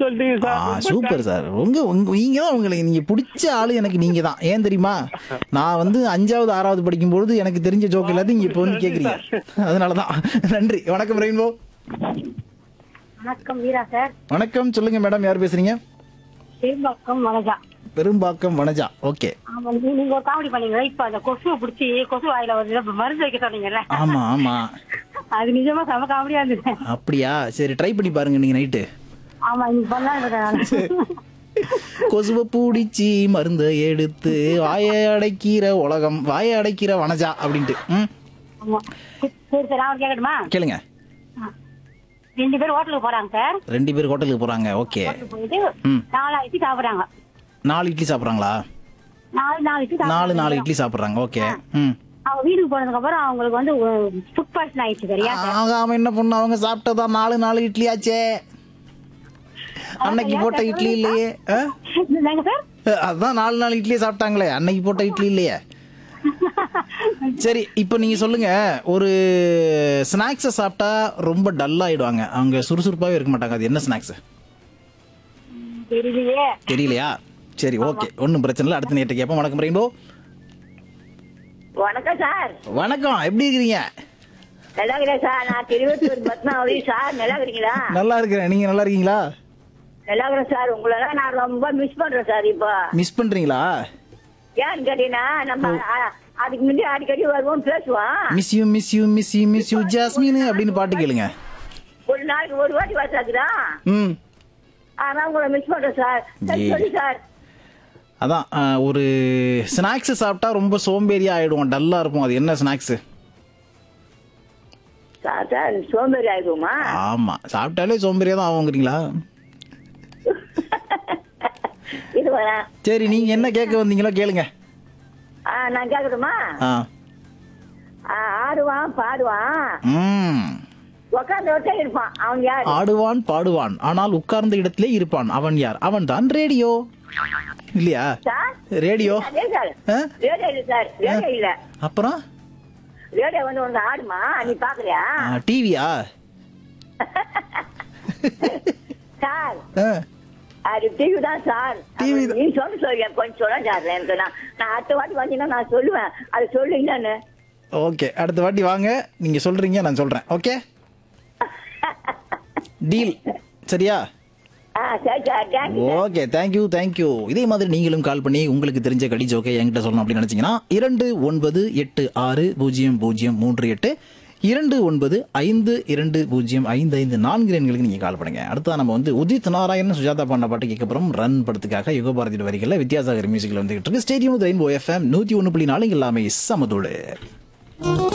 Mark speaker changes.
Speaker 1: சொல்லிட்டீங்க
Speaker 2: ஆ
Speaker 1: சார் ரொம்ப
Speaker 2: சூப்பர் சார் உங்க உங்க நீங்க தான் உங்களுக்கு நீங்க பிடிச்ச ஆளு எனக்கு நீங்க தான் ஏன் தெரியுமா நான் வந்து அஞ்சாவது ஆறாவது படிக்கும்பொழுது எனக்கு தெரிஞ்ச ஜோக் எல்லாத்தையும் இங்க இப்போ வந்து கேக்குறீங்க அதனாலதான் நன்றி வணக்கம் ரெயின்போ
Speaker 3: வணக்கம் வீரா சார்
Speaker 2: வணக்கம் சொல்லுங்க மேடம் யார் பேசுறீங்க
Speaker 3: சேம்பாக்கம் வனஜா
Speaker 2: பெரும்பாக்கம் வனஜா ஓகே
Speaker 3: ஆமா நீ- நீங்க ஒரு காமெடி பண்ணீங்களா இப்ப அந்த கொசுவை பிடிச்சி கொசு வாயில ஒரு இதை மருந்து வைக்க சொன்னீங்கல்ல
Speaker 2: ஆமா ஆமா
Speaker 3: அது நிஜமா செம காமெடியா இருந்தது
Speaker 2: அப்படியா சரி ட்ரை பண்ணி பாருங்க நீங்க நைட்டு
Speaker 3: ஆமா நீங்க பண்ணா இருக்கேன்
Speaker 2: கொசுவை பூடிச்சி மருந்தை எடுத்து வாயை அடைக்கிற உலகம் வாயை அடைக்கிற வனஜா அப்படின்ட்டு ம்
Speaker 3: ஆமா சரி சார் அவன் கேட்கட்டுமா
Speaker 2: கேளுங்க
Speaker 3: ரெண்டு பேரும் ஹோட்டலுக்கு போறாங்க சார்
Speaker 2: ரெண்டு பேர் ஹோட்டலுக்கு போறாங்க ஓகே
Speaker 3: ஹோட்டலுக்கு போயிட்டு
Speaker 2: ம்.
Speaker 3: நாலாயிரத்தி சாப்பிடுறாங்க
Speaker 2: நாலு இட்லி சாப்பிட்றாங்களா
Speaker 3: நாலு நாலு இட்லி
Speaker 2: நாலு
Speaker 3: சாப்பிடுறாங்க.
Speaker 2: நாலு இட்லி சாப்பிட்றாங்க ஓகே ம்
Speaker 3: அவங்க வீட்டுக்கு போனதுக்கு அப்புறம் அவங்களுக்கு வந்து ஃபுட் பாய்சன் ஆயிடுச்சு சரியா
Speaker 2: ஆக அவன் என்ன பண்ண அவங்க சாப்பிட்டதா நாலு நாலு இட்லி ஆச்சே அன்னைக்கு போட்ட இட்லி இல்லையே ஆ?
Speaker 3: என்னங்க சார்
Speaker 2: அதான் நாலு நாலு இட்லியே சாப்பிட்டாங்களே அன்னைக்கு போட்ட இட்லி இல்லையே சரி இப்போ நீங்க சொல்லுங்க ஒரு ஸ்நாக்ஸை சாப்பிட்டா ரொம்ப டல் ஆயிடுவாங்க அவங்க சுறுசுறுப்பாவே இருக்க மாட்டாங்க அது என்ன ஸ்நாக்ஸ்
Speaker 3: தெரியலையே
Speaker 2: தெரியலையா சரி ஓகே ஒன்றும் பிரச்சனை இல்லை அடுத்த நேற்று கேட்போம் வணக்கம் ரெயின்போ
Speaker 4: வணக்கம் சார்
Speaker 2: வணக்கம் எப்படி இருக்கிறீங்க
Speaker 4: நல்லா இருக்கிறேன் சார் நான் திருவத்தூர் பத்மாவதி சார் நல்லா இருக்கிறீங்களா
Speaker 2: நல்லா இருக்கிறேன் நீங்க நல்லா இருக்கீங்களா
Speaker 4: நல்லா இருக்கிறேன் சார் உங்களெல்லாம் நான் ரொம்ப மிஸ் பண்றேன் சார் இப்போ
Speaker 2: மிஸ் பண்றீங்களா
Speaker 4: ஏன்னு கேட்டீங்கன்னா நம்ம அ- அதுக்கு முன்னாடி அடிக்கடி வருவோம் பேசுவோம்
Speaker 2: miss you miss you miss you miss you jasmine அப்படின்னு பாட்டு கேளுங்க
Speaker 4: ஒரு நாளைக்கு ஒரு வாட்டி வச்சாக்குதான்
Speaker 2: ம்
Speaker 4: ஆனா உங்களை மிஸ் பண்றேன் சார் சரி,
Speaker 2: ஏய்.
Speaker 4: சொல்லி சார்
Speaker 2: அதான் ஆ, ஒரு ஸ்நாக்ஸ் சாப்பிட்டா ரொம்ப சோம்பேறியா ஆயிடுவோம் டல்லா இருப்போம் அது என்ன ஸ்நாக்ஸ்
Speaker 4: சார் சார் சோம்பேறி ஆயிடுவோமா
Speaker 2: ஆமா சாப்பிட்டாலே சோம்பேறியா தான் ஆகுங்கிறீங்களா
Speaker 4: இது வரேன்
Speaker 2: சரி நீங்க என்ன கேட்க வந்தீங்களோ கேளுங்க
Speaker 4: ஆ நான் கேட்கட்டுமா
Speaker 2: ஆ
Speaker 4: ஆ, ஆடுவான் பாடுவான்
Speaker 2: ம்
Speaker 4: உட்காந்து ஒட்டே இருப்பான் அவன் யாரு
Speaker 2: ஆடுவான் பாடுவான் ஆனால் உட்கார்ந்த இடத்திலே இருப்பான் அவன் யார் அவன் தான் ரேடியோ இல்லையா
Speaker 4: சார்
Speaker 2: ரேடியோ
Speaker 4: அதே சார்
Speaker 2: ஆ?
Speaker 4: ரேடியோ இல்ல சார் ரேடியோ இல்ல
Speaker 2: அப்புறம்
Speaker 4: ரேடியோ வந்து ஒன்று ஆடுமா நீ பாக்குறியா
Speaker 2: டிவியா
Speaker 4: சார்
Speaker 2: ஆ
Speaker 4: அது டிவி தான் சார்
Speaker 2: TV
Speaker 4: அது
Speaker 2: தான்.
Speaker 4: நீ சொல்ல சொல்ல கொஞ்சம் சொல்ல சார் எனக்கு நான் நான் அடுத்த வாட்டி வந்தீங்கன்னா நான் சொல்லுவேன் அது சொல்லுங்கன்னு
Speaker 2: ஓகே அடுத்த வாட்டி வாங்க நீங்க சொல்றீங்க நான் சொல்றேன் ஓகே டீல் சரியா
Speaker 4: ஆ சரி sir thank you
Speaker 2: okay thank you thank you இதே மாதிரி நீங்களும் கால் பண்ணி உங்களுக்கு தெரிஞ்ச கடி ஜோக்கை என்கிட்ட சொல்லணும் அப்படின்னு நினைச்சீங்கன்னா இரண்டு ஒன்பது எட்டு ஆறு பூஜ்ஜியம் பூஜ்ஜியம் மூன்று எட்டு இரண்டு ஒன்பது ஐந்து இரண்டு பூஜ்ஜியம் ஐந்து ஐந்து நான்கு எண்களுக்கு நீங்க கால் பண்ணுங்க அடுத்ததான் நம்ம வந்து உதித் நாராயணன் சுஜாதா பாண்ட பாட்டு கேட்க போறோம் ரன் படத்துக்காக யுகபாரதி வரிகளில் வித்யாசாகர் மியூசிக்ல வந்துகிட்டு இருக்கு ஸ்டேடியம் ரெயின்போ எஃப்எம் நூத்தி ஒன்று புள்ளி நாலு எல்லாமே சமதோடு